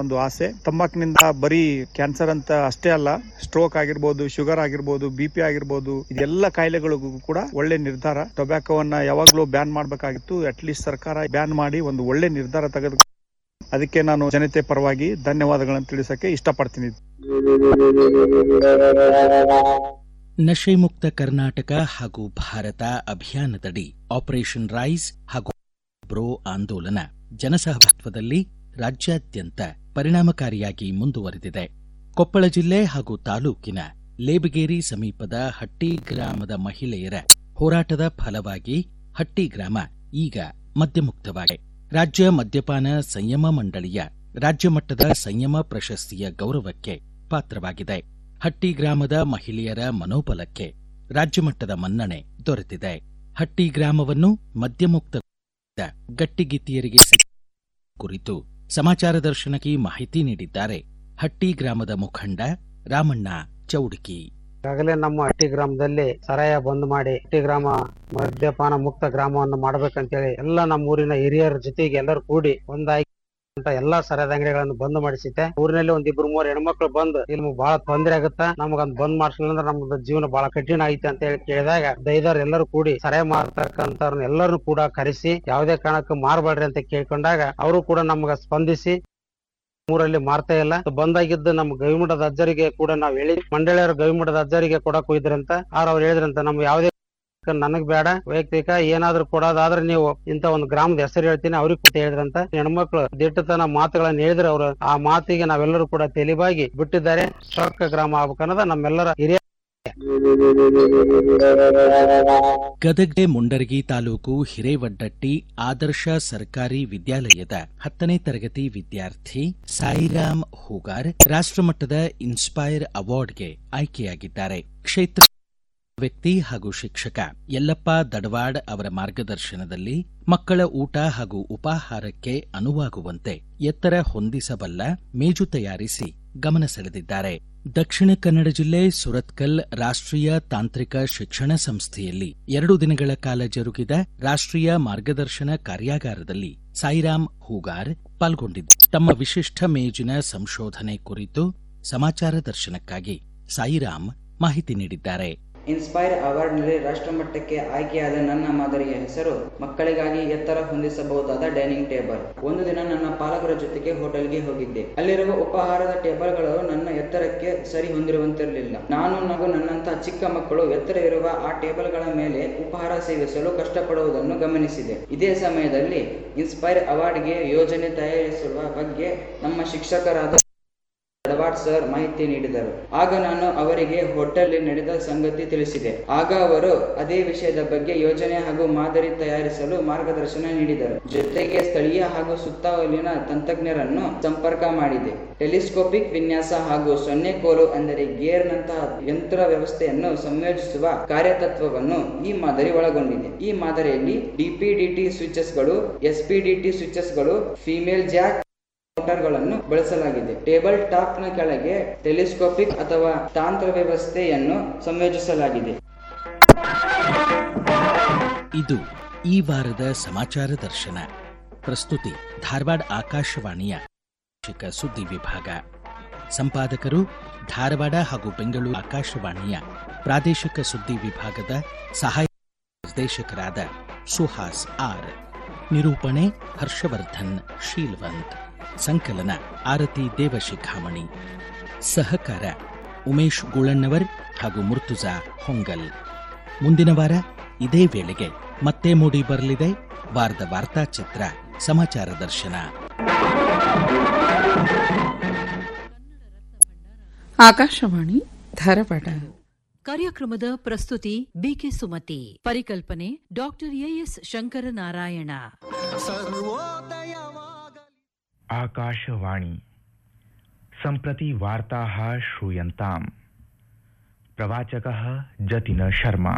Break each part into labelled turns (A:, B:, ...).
A: ಒಂದು ಆಸೆ ತಂಬಾಕಿನಿಂದ ಬರೀ ಕ್ಯಾನ್ಸರ್ ಅಂತ ಅಷ್ಟೇ ಅಲ್ಲ ಸ್ಟ್ರೋಕ್ ಆಗಿರ್ಬೋದು ಶುಗರ್ ಆಗಿರ್ಬೋದು ಬಿ ಪಿ ಆಗಿರ್ಬೋದು ಇದೆಲ್ಲ ಕಾಯಿಲೆಗಳಿಗೂ ಕೂಡ ಒಳ್ಳೆ ನಿರ್ಧಾರ ಟೊಬ್ಯಾಕೋವನ್ನ ಯಾವಾಗ್ಲೂ ಬ್ಯಾನ್ ಮಾಡಬೇಕಾಗಿತ್ತು ಅಟ್ ಲೀಸ್ಟ್ ಸರ್ಕಾರ ಬ್ಯಾನ್ ಮಾಡಿ ಒಂದು ಒಳ್ಳೆ ನಿರ್ಧಾರ ತೆಗೆದು ಅದಕ್ಕೆ ನಾನು ಜನತೆ ಪರವಾಗಿ ಧನ್ಯವಾದಗಳನ್ನು ತಿಳಿಸಕ್ಕೆ ಇಷ್ಟಪಡ್ತೀನಿ
B: ನಶೆ ಮುಕ್ತ ಕರ್ನಾಟಕ ಹಾಗೂ ಭಾರತ ಅಭಿಯಾನದಡಿ ಆಪರೇಷನ್ ರೈಸ್ ಹಾಗೂ ಬ್ರೋ ಆಂದೋಲನ ಜನಸಹಭಾಗಿತ್ವದಲ್ಲಿ ರಾಜ್ಯಾದ್ಯಂತ ಪರಿಣಾಮಕಾರಿಯಾಗಿ ಮುಂದುವರೆದಿದೆ ಕೊಪ್ಪಳ ಜಿಲ್ಲೆ ಹಾಗೂ ತಾಲೂಕಿನ ಲೇಬಗೇರಿ ಸಮೀಪದ ಹಟ್ಟಿ ಗ್ರಾಮದ ಮಹಿಳೆಯರ ಹೋರಾಟದ ಫಲವಾಗಿ ಹಟ್ಟಿ ಗ್ರಾಮ ಈಗ ಮದ್ಯಮುಕ್ತವಾಗಿದೆ ರಾಜ್ಯ ಮದ್ಯಪಾನ ಸಂಯಮ ಮಂಡಳಿಯ ರಾಜ್ಯ ಮಟ್ಟದ ಸಂಯಮ ಪ್ರಶಸ್ತಿಯ ಗೌರವಕ್ಕೆ ಪಾತ್ರವಾಗಿದೆ ಹಟ್ಟಿ ಗ್ರಾಮದ ಮಹಿಳೆಯರ ಮನೋಬಲಕ್ಕೆ ರಾಜ್ಯ ಮಟ್ಟದ ಮನ್ನಣೆ ದೊರೆತಿದೆ ಹಟ್ಟಿ ಗ್ರಾಮವನ್ನು ಮದ್ಯಮುಕ್ತ ಗಟ್ಟಿಗಿತ್ತಿಯರಿಗೆ ಸಿಕ್ಕ ಕುರಿತು ಸಮಾಚಾರ ದರ್ಶನಕ್ಕೆ ಮಾಹಿತಿ ನೀಡಿದ್ದಾರೆ ಹಟ್ಟಿ ಗ್ರಾಮದ ಮುಖಂಡ ರಾಮಣ್ಣ ಚೌಡಕಿ
C: ಈಗಾಗಲೇ ನಮ್ಮ ಹಟ್ಟಿ ಗ್ರಾಮದಲ್ಲಿ ಸರಾಯ ಬಂದ್ ಮಾಡಿ ಹಟ್ಟಿ ಗ್ರಾಮ ಮದ್ಯಪಾನ ಮುಕ್ತ ಗ್ರಾಮವನ್ನು ಮಾಡ್ಬೇಕಂತೇಳಿ ಎಲ್ಲ ನಮ್ಮ ಊರಿನ ಹಿರಿಯರ ಜೊತೆಗೆ ಎಲ್ಲರೂ ಕೂಡಿ ಒಂದಾಗಿ ಅಂತ ಎಲ್ಲಾ ಸರಾಯದ ಅಂಗಡಿಗಳನ್ನು ಬಂದ್ ಮಾಡಿಸಿದ್ದೆ ಊರಿನಲ್ಲಿ ಒಂದ್ ಇಬ್ರು ಮೂರು ಹೆಣ್ಮಕ್ಳು ಬಂದು ಇಲ್ಲಿ ನಮ್ಗ್ ಬಹಳ ತೊಂದರೆ ಆಗುತ್ತಾ ನಮಗೊಂದ್ ಬಂದ್ ಮಾಡಿಸ್ಲಿಲ್ಲ ಅಂದ್ರೆ ನಮ್ದು ಜೀವನ ಬಹಳ ಕಠಿಣ ಐತೆ ಅಂತ ಹೇಳಿ ಕೇಳಿದಾಗ ದೈದರ್ ಎಲ್ಲರೂ ಕೂಡಿ ಸರಾಯ ಮಾರ್ತಕ್ಕಂತ ಎಲ್ಲರನ್ನು ಕೂಡ ಕರೆಸಿ ಯಾವುದೇ ಕಾರಣಕ್ಕೂ ಮಾರಬೇಡ್ರಿ ಅಂತ ಕೇಳ್ಕೊಂಡಾಗ ಅವರು ಕೂಡ ನಮ್ಗ ಸ್ಪಂದಿಸಿ ಊರಲ್ಲಿ ಮಾರ್ತಾ ಇಲ್ಲ ಬಂದಾಗಿದ್ದು ನಮ್ಮ ಗವಿಮಠದ ಅಜ್ಜರಿಗೆ ಕೂಡ ನಾವ್ ಹೇಳಿ ಮಂಡಳಿಯವರು ಗವಿಮಠದ ಅಜ್ಜರಿಗೆ ಕೊಡಕ್ ಹೋಗಿದ್ರಂತ ಆರ್ ಅವ್ರು ಹೇಳಿದ್ರಂತ ನಮ್ಗೆ ಯಾವುದೇ ನನಗ್ ಬೇಡ ವೈಯಕ್ತಿಕ ಏನಾದ್ರೂ ಕೊಡೋದಾದ್ರೆ ನೀವು ಇಂತ ಒಂದು ಗ್ರಾಮದ ಹೆಸರು ಹೇಳ್ತೀನಿ ಅವ್ರಿಗೆ ಕೂಡ ಹೇಳಿದ್ರಂತ ಹೆಣ್ಮಕ್ಳು ದಿಟ್ಟತನ ಮಾತುಗಳನ್ನ ಹೇಳಿದ್ರೆ ಅವರು ಆ ಮಾತಿಗೆ ನಾವೆಲ್ಲರೂ ಕೂಡ ತೆಲಿಬಾಗಿ ಬಿಟ್ಟಿದ್ದಾರೆ ಚೊಕ್ಕ ಗ್ರಾಮ ಆಗ್ಬೇಕನ್ನೋದ ನಮ್ಮೆಲ್ಲರ ಹಿರಿಯ
B: ಗದಗ್ಡೆ ಮುಂಡರಗಿ ತಾಲೂಕು ಹಿರೇವಡ್ಡಟ್ಟಿ ಆದರ್ಶ ಸರ್ಕಾರಿ ವಿದ್ಯಾಲಯದ ಹತ್ತನೇ ತರಗತಿ ವಿದ್ಯಾರ್ಥಿ ಸಾಯಿರಾಮ್ ಹೂಗಾರ್ ರಾಷ್ಟ್ರಮಟ್ಟದ ಇನ್ಸ್ಪೈರ್ ಅವಾರ್ಡ್ಗೆ ಆಯ್ಕೆಯಾಗಿದ್ದಾರೆ ಕ್ಷೇತ್ರ ವ್ಯಕ್ತಿ ಹಾಗೂ ಶಿಕ್ಷಕ ಯಲ್ಲಪ್ಪ ದಡವಾಡ್ ಅವರ ಮಾರ್ಗದರ್ಶನದಲ್ಲಿ ಮಕ್ಕಳ ಊಟ ಹಾಗೂ ಉಪಾಹಾರಕ್ಕೆ ಅನುವಾಗುವಂತೆ ಎತ್ತರ ಹೊಂದಿಸಬಲ್ಲ ಮೇಜು ತಯಾರಿಸಿ ಗಮನ ಸೆಳೆದಿದ್ದಾರೆ ದಕ್ಷಿಣ ಕನ್ನಡ ಜಿಲ್ಲೆ ಸುರತ್ಕಲ್ ರಾಷ್ಟ್ರೀಯ ತಾಂತ್ರಿಕ ಶಿಕ್ಷಣ ಸಂಸ್ಥೆಯಲ್ಲಿ ಎರಡು ದಿನಗಳ ಕಾಲ ಜರುಗಿದ ರಾಷ್ಟ್ರೀಯ ಮಾರ್ಗದರ್ಶನ ಕಾರ್ಯಾಗಾರದಲ್ಲಿ ಸಾಯಿರಾಮ್ ಹೂಗಾರ್ ಪಾಲ್ಗೊಂಡಿದ್ದರು ತಮ್ಮ ವಿಶಿಷ್ಟ ಮೇಜಿನ ಸಂಶೋಧನೆ ಕುರಿತು ಸಮಾಚಾರ ದರ್ಶನಕ್ಕಾಗಿ ಸಾಯಿರಾಮ್ ಮಾಹಿತಿ ನೀಡಿದ್ದಾರೆ
D: ಇನ್ಸ್ಪೈರ್ ಅವಾರ್ಡ್ನಲ್ಲಿ ರಾಷ್ಟ್ರಮಟ್ಟಕ್ಕೆ ಆಯ್ಕೆಯಾದ ನನ್ನ ಮಾದರಿಯ ಹೆಸರು ಮಕ್ಕಳಿಗಾಗಿ ಎತ್ತರ ಹೊಂದಿಸಬಹುದಾದ ಡೈನಿಂಗ್ ಟೇಬಲ್ ಒಂದು ದಿನ ನನ್ನ ಪಾಲಕರ ಜೊತೆಗೆ ಹೋಟೆಲ್ಗೆ ಹೋಗಿದ್ದೆ ಅಲ್ಲಿರುವ ಉಪಹಾರದ ಟೇಬಲ್ಗಳು ನನ್ನ ಎತ್ತರಕ್ಕೆ ಸರಿ ಹೊಂದಿರುವಂತಿರಲಿಲ್ಲ ನಾನು ಹಾಗೂ ನನ್ನಂತಹ ಚಿಕ್ಕ ಮಕ್ಕಳು ಎತ್ತರವಿರುವ ಆ ಟೇಬಲ್ಗಳ ಮೇಲೆ ಉಪಹಾರ ಸೇವಿಸಲು ಕಷ್ಟಪಡುವುದನ್ನು ಗಮನಿಸಿದೆ ಇದೇ ಸಮಯದಲ್ಲಿ ಇನ್ಸ್ಪೈರ್ ಅವಾರ್ಡ್ಗೆ ಯೋಜನೆ ತಯಾರಿಸುವ ಬಗ್ಗೆ ನಮ್ಮ ಶಿಕ್ಷಕರಾದ ದಡವಾಡ್ ಸರ್ ಮಾಹಿತಿ ನೀಡಿದರು ಆಗ ನಾನು ಅವರಿಗೆ ಹೋಟೆಲ್ ನಡೆದ ಸಂಗತಿ ತಿಳಿಸಿದೆ ಆಗ ಅವರು ಅದೇ ವಿಷಯದ ಬಗ್ಗೆ ಯೋಜನೆ ಹಾಗೂ ಮಾದರಿ ತಯಾರಿಸಲು ಮಾರ್ಗದರ್ಶನ ನೀಡಿದರು ಜೊತೆಗೆ ಸ್ಥಳೀಯ ಹಾಗೂ ಸುತ್ತಮುತ್ತಲಿನ ತಂತ್ರಜ್ಞರನ್ನು ಸಂಪರ್ಕ ಮಾಡಿದೆ ಟೆಲಿಸ್ಕೋಪಿಕ್ ವಿನ್ಯಾಸ ಹಾಗೂ ಸೊನ್ನೆ ಕೋಲು ಅಂದರೆ ಗೇರ್ನಂತಹ ಯಂತ್ರ ವ್ಯವಸ್ಥೆಯನ್ನು ಸಂಯೋಜಿಸುವ ಕಾರ್ಯತತ್ವವನ್ನು ಈ ಮಾದರಿ ಒಳಗೊಂಡಿದೆ ಈ ಮಾದರಿಯಲ್ಲಿ ಡಿಪಿಡಿಟಿ ಸ್ವಿಚಸ್ಗಳು ಎಸ್ಪಿಡಿಟಿ ಸ್ವಿಚಸ್ಗಳು ಫಿಮೇಲ್ ಜಾಕ್ ಮೋಟಾರ್ಗಳನ್ನು ಬಳಸಲಾಗಿದೆ ಟೇಬಲ್ ಟಾಪ್ ನ ಕೆಳಗೆ ಟೆಲಿಸ್ಕೋಪಿಕ್ ಅಥವಾ ತಾಂತ್ರ ವ್ಯವಸ್ಥೆಯನ್ನು ಸಂಯೋಜಿಸಲಾಗಿದೆ
B: ಇದು ಈ ವಾರದ ಸಮಾಚಾರ ದರ್ಶನ ಪ್ರಸ್ತುತಿ ಧಾರವಾಡ ಆಕಾಶವಾಣಿಯ ಪ್ರಾದೇಶಿಕ ಸುದ್ದಿ ವಿಭಾಗ ಸಂಪಾದಕರು ಧಾರವಾಡ ಹಾಗೂ ಬೆಂಗಳೂರು ಆಕಾಶವಾಣಿಯ ಪ್ರಾದೇಶಿಕ ಸುದ್ದಿ ವಿಭಾಗದ ಸಹಾಯ ನಿರ್ದೇಶಕರಾದ ಸುಹಾಸ್ ಆರ್ ನಿರೂಪಣೆ ಹರ್ಷವರ್ಧನ್ ಶೀಲ್ವಂತ್ ಸಂಕಲನ ಆರತಿ ದೇವಶಿಖಾಮಣಿ ಸಹಕಾರ ಉಮೇಶ್ ಗುಳಣ್ಣವರ್ ಹಾಗೂ ಮುರ್ತುಜಾ ಹೊಂಗಲ್ ಮುಂದಿನ ವಾರ ಇದೇ ವೇಳೆಗೆ ಮತ್ತೆ ಮೂಡಿ ಬರಲಿದೆ ವಾರದ ವಾರ್ತಾಚಿತ್ರ ಸಮಾಚಾರ ದರ್ಶನ
E: ಆಕಾಶವಾಣಿ ಧಾರವಾಡ
F: ಕಾರ್ಯಕ್ರಮದ ಪ್ರಸ್ತುತಿ ಬಿಕೆ ಸುಮತಿ ಪರಿಕಲ್ಪನೆ ಡಾಕ್ಟರ್ ಎಎಸ್ ಶಂಕರನಾರಾಯಣ
G: आकाशवाणी सम्प्रति वार्ताः श्रूयन्ताम् प्रवाचकः जतिन शर्मा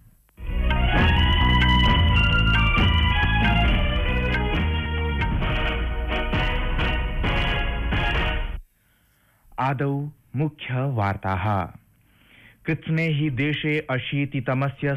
G: आदौ मुख्यवार्ताः कृत्स्ने हि देशे अशीतितमस्य